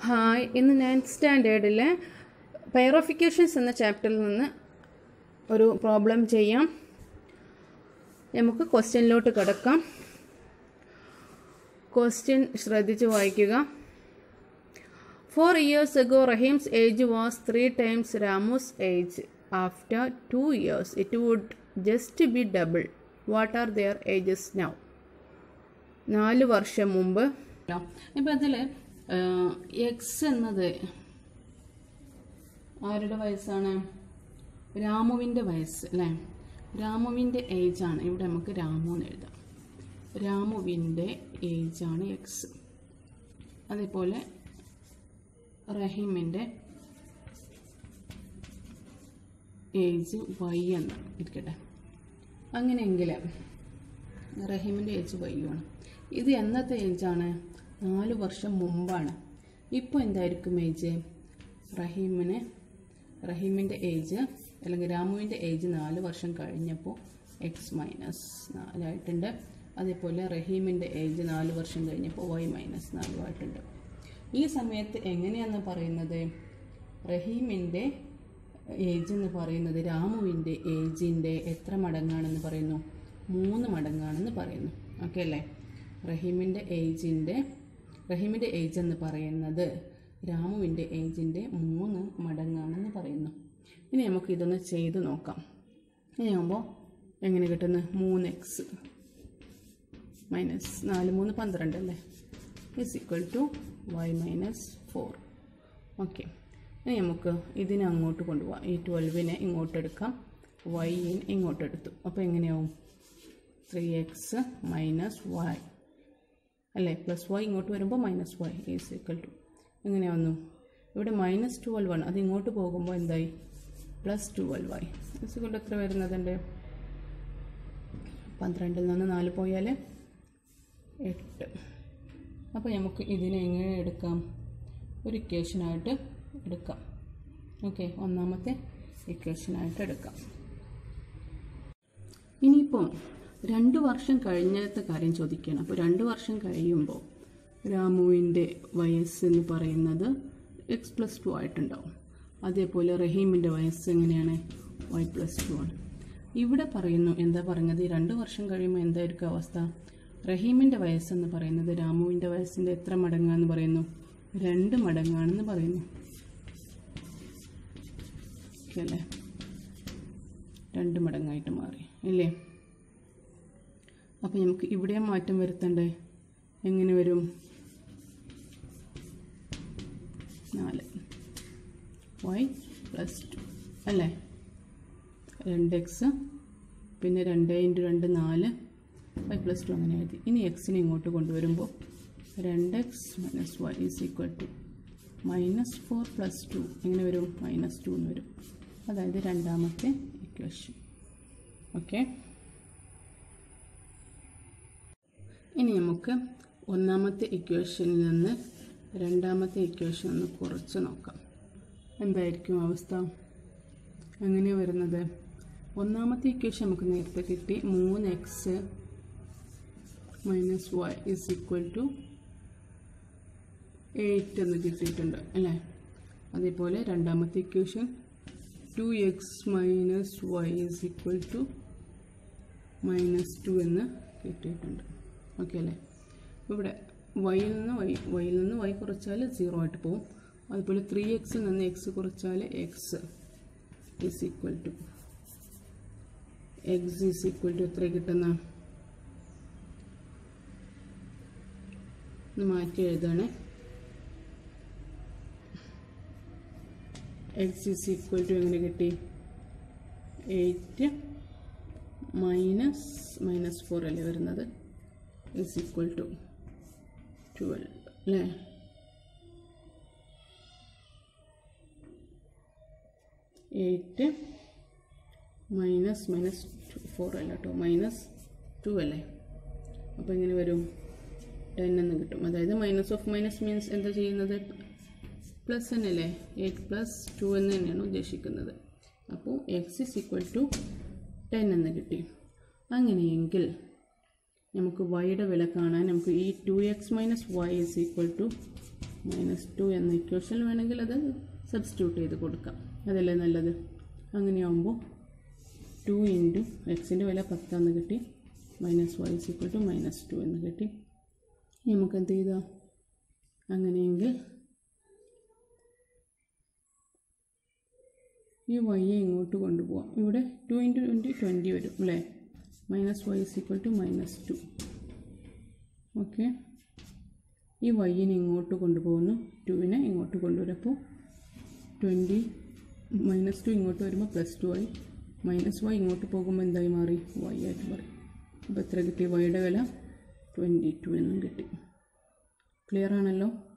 hi ഇന്ന് ninth സ്റ്റാൻഡേർഡിലെ പൈറോഫിക്കേഷൻസ് എന്ന ചാപ്റ്ററിൽ നിന്ന് ഒരു പ്രോബ്ലം ചെയ്യാം നമുക്ക് ക്വസ്റ്റ്യനിലോട്ട് കിടക്കാം ക്വസ്റ്റ്യൻ ശ്രദ്ധിച്ച് വായിക്കുക four years ago Rahim's age was three times Ramu's age after two years it would just be double what are their ages now നാല് വർഷം മുമ്പ് ഇപ്പം അതിൽ എക്സ് എന്നത് ആരുടെ വയസ്സാണ് രാമുവിൻ്റെ വയസ്സ് അല്ലേ രാമുവിൻ്റെ ഏജാണ് ഇവിടെ നമുക്ക് രാമു എന്ന് എഴുതാം രാമുവിൻ്റെ ഏജാണ് എക്സ് അതേപോലെ റഹീമിൻ്റെ ഏജ് വൈ എന്ന് ഇരിക്കട്ടെ അങ്ങനെയെങ്കിൽ റഹീമിൻ്റെ ഏജ് വൈ ആണ് ഇത് എന്നത്തെ ഏജാണ് നാല് വർഷം മുമ്പാണ് ഇപ്പോൾ എന്തായിരിക്കും ഏജ് റഹീമിന് റഹീമിൻ്റെ ഏജ് അല്ലെങ്കിൽ രാമുവിൻ്റെ ഏജ് നാല് വർഷം കഴിഞ്ഞപ്പോൾ എക്സ് മൈനസ് നാലായിട്ടുണ്ട് അതേപോലെ റഹീമിൻ്റെ ഏജ് നാല് വർഷം കഴിഞ്ഞപ്പോൾ വൈ മൈനസ് നാലുമായിട്ടുണ്ട് ഈ സമയത്ത് എങ്ങനെയാണെന്ന് പറയുന്നത് റഹീമിൻ്റെ ഏജ് എന്ന് പറയുന്നത് രാമുവിൻ്റെ ഏജിൻ്റെ എത്ര മടങ്ങാണെന്ന് പറയുന്നു മൂന്ന് മടങ്ങാണെന്ന് പറയുന്നു ഓക്കെ അല്ലേ റഹീമിൻ്റെ ഏജിൻ്റെ റഹീമിൻ്റെ ഏജ് എന്ന് പറയുന്നത് രാമുവിൻ്റെ ഏജിൻ്റെ മൂന്ന് മടങ്ങാണെന്ന് പറയുന്നു ഇനി നമുക്ക് ഇതൊന്ന് ചെയ്ത് നോക്കാം ഇനിയാകുമ്പോൾ എങ്ങനെ കിട്ടുന്നത് മൂന്ന് എക്സ് മൈനസ് നാല് മൂന്ന് പന്ത്രണ്ട് അല്ലേ is equal to y minus four okay ഇനി നമുക്ക് ഇതിനെ അങ്ങോട്ട് കൊണ്ടുപോകാം ഈ ട്വൽവിനെ ഇങ്ങോട്ട് എടുക്കാം വൈനെ ഇങ്ങോട്ട് എടുത്തു അപ്പോൾ എങ്ങനെയാവും ത്രീ എക്സ് മൈനസ് വൈ അല്ലേ പ്ലസ് വൈ ഇങ്ങോട്ട് വരുമ്പോൾ minus y is equal to എങ്ങനെ വന്നു ഇവിടെ മൈനസ് ട്വൽവ് ആണ് അത് ഇങ്ങോട്ട് പോകുമ്പോൾ എന്തായി പ്ലസ് ട്വൽവ് ആയി ഈസ് ഈക്വൽ ടു എത്ര വരുന്നതുണ്ട് പന്ത്രണ്ടിൽ നിന്ന് നാല് പോയാൽ എട്ട് അപ്പോൾ നമുക്ക് ഇതിനെ എങ്ങനെ എടുക്കാം ഒരു ഇക്വേഷനായിട്ട് എടുക്കാം ഓക്കെ ഒന്നാമത്തെ ഇക്വേഷനായിട്ട് എടുക്കാം ഇനിയിപ്പം രണ്ട് വർഷം കഴിഞ്ഞത്തെ കാര്യം ചോദിക്കുകയാണ് അപ്പോൾ രണ്ട് വർഷം കഴിയുമ്പോൾ രാമുവിൻ്റെ വയസ്സ് എന്ന് പറയുന്നത് എക്സ് പ്ലസ് ടു ആയിട്ടുണ്ടാവും അതേപോലെ റഹീമിൻ്റെ വയസ്സ് എങ്ങനെയാണ് വൈ പ്ലസ് ടു ആണ് ഇവിടെ പറയുന്നു എന്താ പറഞ്ഞത് ഈ രണ്ട് വർഷം കഴിയുമ്പോൾ എന്തായിരിക്കും അവസ്ഥ റഹീമിൻ്റെ വയസ്സെന്ന് പറയുന്നത് രാമുവിൻ്റെ വയസ്സിൻ്റെ എത്ര മടങ്ങാന്ന് പറയുന്നു രണ്ട് മടങ്ങാണെന്ന് പറയുന്നു ഓക്കെ അല്ലേ രണ്ട് മടങ്ങായിട്ട് മാറി ഇല്ലേ അപ്പോൾ നമുക്ക് ഇവിടെ മാറ്റം വരുത്തണ്ടേ എങ്ങനെ വരും നാല് വൈ പ്ലസ് ടു അല്ലേ രണ്ട് എക്സ് പിന്നെ രണ്ട് ഇൻറ്റു രണ്ട് നാല് വൈ പ്ലസ് ടു അങ്ങനെ എഴുതി ഇനി എക്സിനെ ഇങ്ങോട്ട് കൊണ്ടുവരുമ്പോൾ രണ്ട് x minus y is equal to minus four plus two എങ്ങനെ വരും മൈനസ് ടു എന്ന് വരും അതായത് രണ്ടാമത്തെ ഇക്വേഷൻ ഓക്കെ ഇനി നമുക്ക് ഒന്നാമത്തെ ഇക്വേഷനിൽ നിന്ന് രണ്ടാമത്തെ ഇക്വേഷൻ ഒന്ന് കുറച്ച് നോക്കാം എന്തായിരിക്കും അവസ്ഥ എങ്ങനെ വരുന്നത് ഒന്നാമത്തെ ഇക്വേഷൻ നമുക്ക് നേരത്തെ കിട്ടി മൂന്ന് x minus y is equal to eight എന്ന് കിട്ടിയിട്ടുണ്ട് അല്ലേ അതേപോലെ രണ്ടാമത്തെ equation two x minus y is equal to minus two എന്ന് കിട്ടിയിട്ടുണ്ട് ഓക്കെ അല്ലേ ഇവിടെ വൈയിൽ നിന്ന് വൈ വൈയിൽ നിന്ന് വൈ കുറച്ചാൽ സീറോ ആയിട്ട് പോകും അതുപോലെ ത്രീ എക്സിൽ നിന്ന് എക്സ് കുറച്ചാൽ x is equal to x is equal to എത്ര കിട്ടുന്ന ഒന്ന് മാറ്റി എഴുതാണ് എക്സ് ഈസ് ഈക്വൽ ടു എങ്ങനെ കിട്ടി എയ്റ്റ് മൈനസ് മൈനസ് ഫോർ അല്ലേ വരുന്നത് ഈസ് ഈക്വൽ ടു ട്വൽവ് അല്ലേ എയ്റ്റ് മൈനസ് മൈനസ് ഫോർ അല്ല കേട്ടോ മൈനസ് ടു അല്ലേ അപ്പോൾ എങ്ങനെ വരും ടെൻ എന്ന് കിട്ടും അതായത് മൈനസ് ഓഫ് മൈനസ് മീൻസ് എന്താ ചെയ്യുന്നത് പ്ലസ് തന്നെയല്ലേ എയ്റ്റ് പ്ലസ് ടു എന്ന് തന്നെയാണ് ഉദ്ദേശിക്കുന്നത് അപ്പോൾ x is equal to ten എന്ന് കിട്ടി അങ്ങനെയെങ്കിൽ നമുക്ക് വൈയുടെ വില കാണാൻ നമുക്ക് ഈ two x minus y is equal to minus two എന്ന ഇക്വേഷൻ വേണമെങ്കിൽ അത് സബ്സ്റ്റിറ്റ്യൂട്ട് ചെയ്ത് കൊടുക്കാം അതല്ലേ നല്ലത് അങ്ങനെയാകുമ്പോൾ ടു ഇൻറ്റു എക്സിൻ്റെ വില പത്താന്ന് കിട്ടി minus y equal to minus two എന്ന് കിട്ടി ഇനി നമുക്ക് എന്ത് ചെയ്താൽ അങ്ങനെയെങ്കിൽ ഈ വൈയെ ഇങ്ങോട്ട് കൊണ്ടുപോകാം ഇവിടെ ടു ഇൻറ്റു ട്വൻറ്റി ട്വൻറ്റി വരും അല്ലേ minus y is equal to minus two okay ഈ വൈയിനെ ഇങ്ങോട്ട് കൊണ്ടുപോകുന്നു ടുവിനെ ഇങ്ങോട്ട് കൊണ്ടുവരും അപ്പോൾ ട്വൻറ്റി മൈനസ് ടു ഇങ്ങോട്ട് വരുമ്പോൾ പ്ലസ് ടു ആയി മൈനസ് വൈ ഇങ്ങോട്ട് പോകുമ്പോൾ എന്തായി മാറി വൈ ആയിട്ട് മാറി അപ്പോൾ എത്ര കിട്ടി വൈയുടെ വില ട്വൻറ്റി ടു എന്നും കിട്ടി ക്ലിയർ ആണല്ലോ